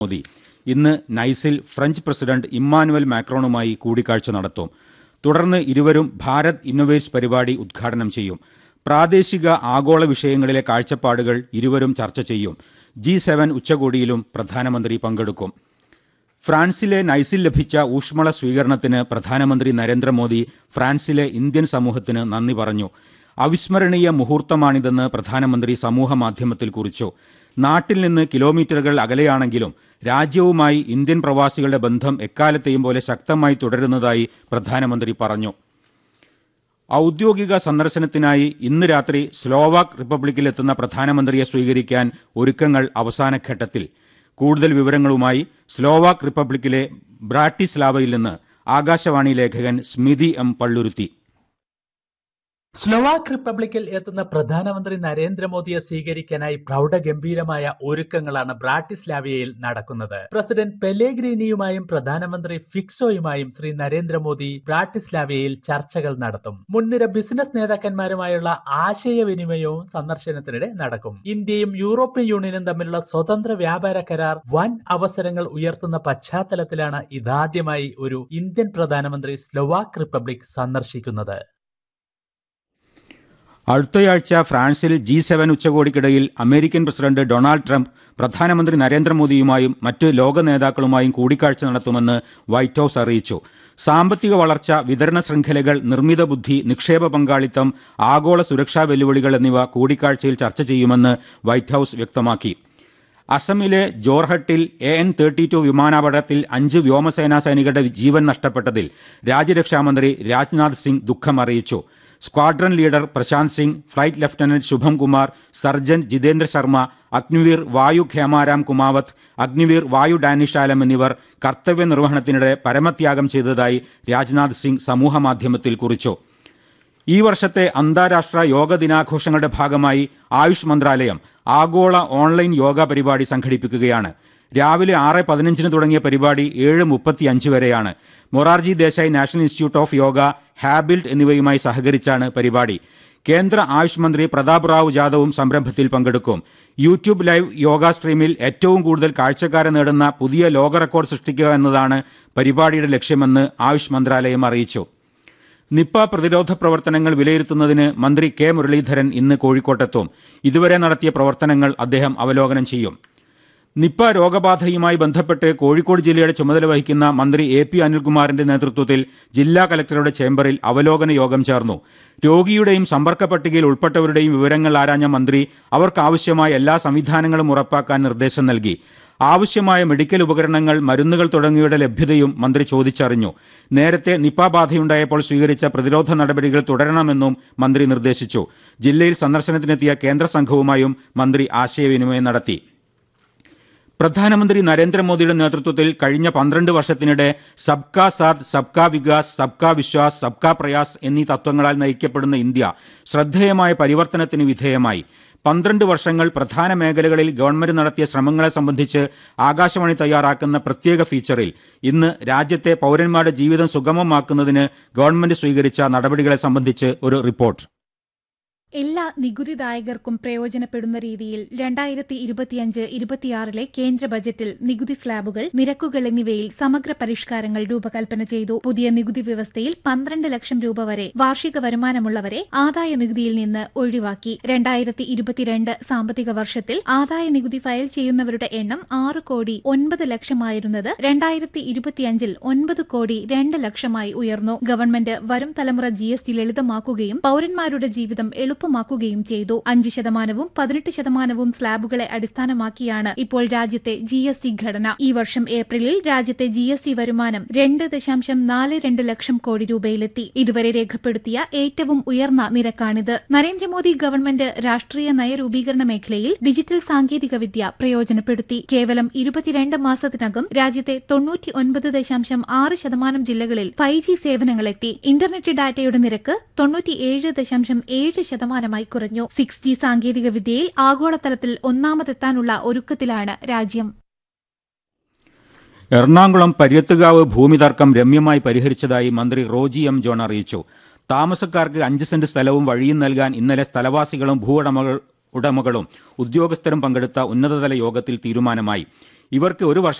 മോദി ഇന്ന് നൈസിൽ French president Emmanuel മാക്രോണുമായി കൂടിക്കാഴ്ച നടത്തും തുടർന്ന് ഇരുവരും ഭാരത് ഇന്നൊവേറ്റ്സ് പരിപാടി ഉദ്ഘാടനം ചെയ്യും പ്രാദേശിക ആഗോള വിഷയങ്ങളിലെ കാഴ്ചപ്പാടുകൾ ഇരുവരും ചർച്ച ചെയ്യും ജി സെവൻ ഉച്ചകോടിയിലും പ്രധാനമന്ത്രി പങ്കെടുക്കും ഫ്രാൻസിലെ നൈസിൽ ലഭിച്ച ഊഷ്മള സ്വീകരണത്തിന് പ്രധാനമന്ത്രി നരേന്ദ്രമോദി ഫ്രാൻസിലെ ഇന്ത്യൻ സമൂഹത്തിന് നന്ദി പറഞ്ഞു അവിസ്മരണീയ മുഹൂർത്തമാണിതെന്ന് പ്രധാനമന്ത്രി സമൂഹ മാധ്യമത്തിൽ കുറിച്ചു നാട്ടിൽ നിന്ന് കിലോമീറ്ററുകൾ അകലെയാണെങ്കിലും രാജ്യവുമായി ഇന്ത്യൻ പ്രവാസികളുടെ ബന്ധം എക്കാലത്തെയും പോലെ ശക്തമായി തുടരുന്നതായി പ്രധാനമന്ത്രി പറഞ്ഞു ഔദ്യോഗിക സന്ദർശനത്തിനായി ഇന്ന് രാത്രി സ്ലോവാക് റിപ്പബ്ലിക്കിലെത്തുന്ന പ്രധാനമന്ത്രിയെ സ്വീകരിക്കാൻ ഒരുക്കങ്ങൾ അവസാനഘട്ടത്തിൽ കൂടുതൽ വിവരങ്ങളുമായി സ്ലോവാക് റിപ്പബ്ലിക്കിലെ ബ്രാട്ടിസ്ലാവയിൽ നിന്ന് ആകാശവാണി ലേഖകൻ സ്മിതി എം പള്ളുരുത്തി സ്ലോവാക് റിപ്പബ്ലിക്കിൽ എത്തുന്ന പ്രധാനമന്ത്രി നരേന്ദ്രമോദിയെ സ്വീകരിക്കാനായി പ്രൗഢഗംഭീരമായ ഒരുക്കങ്ങളാണ് ബ്രാട്ടിസ്ലാവിയയിൽ നടക്കുന്നത് പ്രസിഡന്റ് പെലേഗ്രീനിയുമായും പ്രധാനമന്ത്രി ഫിക്സോയുമായും ശ്രീ നരേന്ദ്രമോദി ബ്രാട്ടിസ്ലാവിയയിൽ ചർച്ചകൾ നടത്തും മുൻനിര ബിസിനസ് നേതാക്കന്മാരുമായുള്ള ആശയവിനിമയവും സന്ദർശനത്തിനിടെ നടക്കും ഇന്ത്യയും യൂറോപ്യൻ യൂണിയനും തമ്മിലുള്ള സ്വതന്ത്ര വ്യാപാര കരാർ വൻ അവസരങ്ങൾ ഉയർത്തുന്ന പശ്ചാത്തലത്തിലാണ് ഇതാദ്യമായി ഒരു ഇന്ത്യൻ പ്രധാനമന്ത്രി സ്ലോവാക് റിപ്പബ്ലിക് സന്ദർശിക്കുന്നത് അടുത്തയാഴ്ച ഫ്രാൻസിൽ ജി സെവൻ ഉച്ചകോടിക്കിടയിൽ അമേരിക്കൻ പ്രസിഡന്റ് ഡൊണാൾഡ് ട്രംപ് പ്രധാനമന്ത്രി നരേന്ദ്രമോദിയുമായും മറ്റ് ലോക നേതാക്കളുമായും കൂടിക്കാഴ്ച നടത്തുമെന്ന് വൈറ്റ് ഹൌസ് അറിയിച്ചു സാമ്പത്തിക വളർച്ച വിതരണ ശൃംഖലകൾ നിർമ്മിത ബുദ്ധി നിക്ഷേപ പങ്കാളിത്തം ആഗോള സുരക്ഷാ വെല്ലുവിളികൾ എന്നിവ കൂടിക്കാഴ്ചയിൽ ചർച്ച ചെയ്യുമെന്ന് വൈറ്റ് ഹൌസ് വ്യക്തമാക്കി അസമിലെ ജോർഹട്ടിൽ എ എൻ തേർട്ടി ടു വിമാനാപകടത്തിൽ അഞ്ച് വ്യോമസേനാ സൈനികരുടെ ജീവൻ നഷ്ടപ്പെട്ടതിൽ രാജ്യരക്ഷാമന്ത്രി രാജ്നാഥ് സിംഗ് ദുഃഖം അറിയിച്ചു squadron leader Prashant Singh flight lieutenant Shubham Kumar sergeant Jitendra Sharma Agniveer Vayu Khemaram കുമാവത്ത് Agniveer വായു ഡാനിഷാലം എന്നിവർ കർത്തവ്യ നിർവഹണത്തിനിടെ പരമത്യാഗം ചെയ്തതായി രാജ്നാഥ് സിംഗ് സമൂഹമാധ്യമത്തിൽ കുറിച്ചു ഈ വർഷത്തെ അന്താരാഷ്ട്ര യോഗ ദിനാഘോഷങ്ങളുടെ ഭാഗമായി ആയുഷ് മന്ത്രാലയം ആഗോള ഓൺലൈൻ യോഗ പരിപാടി സംഘടിപ്പിക്കുകയാണ് രാവിലെ ആറ് പതിനഞ്ചിന് തുടങ്ങിയ പരിപാടി ഏഴ് മുപ്പത്തി അഞ്ച് വരെയാണ് Morarji Desai national institute of yoga Habuild എന്നിവയുമായി സഹകരിച്ചാണ് പരിപാടി കേന്ദ്ര ആയുഷ് മന്ത്രി പ്രതാപ് റാവു ജാദവും സംരംഭത്തിൽ പങ്കെടുക്കും യൂട്യൂബ് ലൈവ് യോഗ സ്ട്രീമിൽ ഏറ്റവും കൂടുതൽ കാഴ്ചക്കാരെ നേടുന്ന പുതിയ ലോക റെക്കോർഡ് സൃഷ്ടിക്കുക എന്നതാണ് പരിപാടിയുടെ ലക്ഷ്യമെന്ന് ആയുഷ് മന്ത്രാലയം അറിയിച്ചു നിപ്പ പ്രതിരോധ പ്രവർത്തനങ്ങൾ വിലയിരുത്തുന്നതിന് മന്ത്രി കെ മുരളീധരൻ ഇന്ന് കോഴിക്കോട്ടെത്തും ഇതുവരെ നടത്തിയ പ്രവർത്തനങ്ങൾ അദ്ദേഹം അവലോകനം ചെയ്യും നിപ്പ രോഗബാധയുമായി ബന്ധപ്പെട്ട് കോഴിക്കോട് ജില്ലയുടെ ചുമതല വഹിക്കുന്ന മന്ത്രി എ പി അനിൽകുമാറിന്റെ നേതൃത്വത്തിൽ ജില്ലാ കലക്ടറുടെ ചേംബറിൽ അവലോകന യോഗം ചേർന്നു രോഗിയുടെയും സമ്പർക്ക പട്ടികയിൽ ഉൾപ്പെട്ടവരുടെയും വിവരങ്ങൾ ആരാഞ്ഞ മന്ത്രി അവർക്കാവശ്യമായ എല്ലാ സംവിധാനങ്ങളും ഉറപ്പാക്കാൻ നിർദ്ദേശം നൽകി ആവശ്യമായ മെഡിക്കൽ ഉപകരണങ്ങൾ മരുന്നുകൾ തുടങ്ങിയവയുടെ ലഭ്യതയും മന്ത്രി ചോദിച്ചറിഞ്ഞു നേരത്തെ നിപ്പ ബാധയുണ്ടായപ്പോൾ സ്വീകരിച്ച പ്രതിരോധ നടപടികൾ തുടരണമെന്നും മന്ത്രി നിർദ്ദേശിച്ചു ജില്ലയിൽ സന്ദർശനത്തിനെത്തിയ കേന്ദ്ര സംഘവുമായും മന്ത്രി ആശയവിനിമയം നടത്തി പ്രധാനമന്ത്രി നരേന്ദ്രമോദിയുടെ നേതൃത്വത്തിൽ കഴിഞ്ഞ പന്ത്രണ്ട് വർഷത്തിനിടെ സബ്കാ സാത്ത് സബ്കാ വികാസ് സബ്കാ വിശ്വാസ് സബ്കാ പ്രയാസ് എന്നീ തത്വങ്ങളാൽ നയിക്കപ്പെടുന്ന ഇന്ത്യ ശ്രദ്ധേയമായ പരിവർത്തനത്തിന് വിധേയമായി പന്ത്രണ്ട് വർഷങ്ങൾ പ്രധാന മേഖലകളിൽ ഗവൺമെന്റ് നടത്തിയ ശ്രമങ്ങളെ സംബന്ധിച്ച് ആകാശവാണി തയ്യാറാക്കുന്ന പ്രത്യേക ഫീച്ചറിൽ ഇന്ന് രാജ്യത്തെ പൗരന്മാരുടെ ജീവിതം സുഗമമാക്കുന്നതിന് ഗവൺമെന്റ് സ്വീകരിച്ച നടപടികളെ സംബന്ധിച്ച് ഒരു റിപ്പോർട്ട് എല്ലാ നികുതിദായകർക്കും പ്രയോജനപ്പെടുന്ന രീതിയിൽ രണ്ടായിരത്തി ഇരുപത്തിയഞ്ച് ഇരുപത്തിയാറിലെ കേന്ദ്ര ബജറ്റിൽ നികുതി സ്ലാബുകൾ നിരക്കുകൾ എന്നിവയിൽ സമഗ്ര പരിഷ്കാരങ്ങൾ രൂപകൽപ്പന ചെയ്തു പുതിയ നികുതി വ്യവസ്ഥയിൽ പന്ത്രണ്ട് ലക്ഷം രൂപ വരെ വാർഷിക വരുമാനമുള്ളവരെ ആദായ നികുതിയിൽ നിന്ന് ഒഴിവാക്കി രണ്ടായിരത്തി ഇരുപത്തിരണ്ട് സാമ്പത്തിക വർഷത്തിൽ ആദായ നികുതി ഫയൽ ചെയ്യുന്നവരുടെ എണ്ണം ആറ് കോടി ഒൻപത് ലക്ഷമായിരുന്നത് രണ്ടായിരത്തി ഇരുപത്തിയഞ്ചിൽ ഒൻപത് കോടി രണ്ട് ലക്ഷമായി ഉയർന്നു ഗവൺമെന്റ് വരും തലമുറ ജി എസ് ടി ലളിതമാക്കുകയും പൌരന്മാരുടെ ജീവിതം എളുപ്പമാക്കുകയും ചെയ്തു അഞ്ച് ശതമാനവും പതിനെട്ട് ശതമാനവും സ്ലാബുകളെ അടിസ്ഥാനമാക്കിയാണ് ഇപ്പോൾ രാജ്യത്തെ ജി എസ് ടി ഘടന ഈ വർഷം ഏപ്രിലിൽ രാജ്യത്തെ ജി എസ് ടി വരുമാനം രണ്ട് ദശാംശം നാല് രണ്ട് ലക്ഷം കോടി രൂപയിലെത്തി ഇതുവരെ രേഖപ്പെടുത്തിയ ഏറ്റവും ഉയർന്ന നിരക്കാണിത് നരേന്ദ്രമോദി ഗവൺമെന്റ് രാഷ്ട്രീയ നയരൂപീകരണ മേഖലയിൽ ഡിജിറ്റൽ സാങ്കേതികവിദ്യ പ്രയോജനപ്പെടുത്തി കേവലം ഇരുപത്തിരണ്ട് മാസത്തിനകം രാജ്യത്തെ തൊണ്ണൂറ്റി ഒൻപത് ദശാംശം ആറ് ശതമാനം ജില്ലകളിൽ ഫൈവ് ജി സേവനങ്ങളെത്തി ഇന്റർനെറ്റ് ഡാറ്റയുടെ നിരക്ക് തൊണ്ണൂറ്റിയേഴ് ദശാംശം ഏഴ് ശതമാനമായി കുറഞ്ഞു സിക്സ് ജി സാങ്കേതികവിദ്യയിൽ ആഗോളതലത്തിൽ ഒന്നാമതെത്താനുള്ള ഒരുക്കത്തിലാണ് രാജ്യം എറണാകുളം പര്യത്തുകാവ് ഭൂമി തർക്കം രമ്യമായി പരിഹരിച്ചതായി മന്ത്രി റോജി എം ജോൺ അറിയിച്ചു താമസക്കാർക്ക് അഞ്ച് സെന്റ് സ്ഥലവും വഴിയും നൽകാൻ ഇന്നലെ സ്ഥലവാസികളും ഭൂ ഉടമകൾ ഉടമകളും ഉദ്യോഗസ്ഥരും പങ്കെടുത്ത ഉന്നതതല യോഗത്തിൽ തീരുമാനമായി ഇവർക്ക് ഒരു വർഷം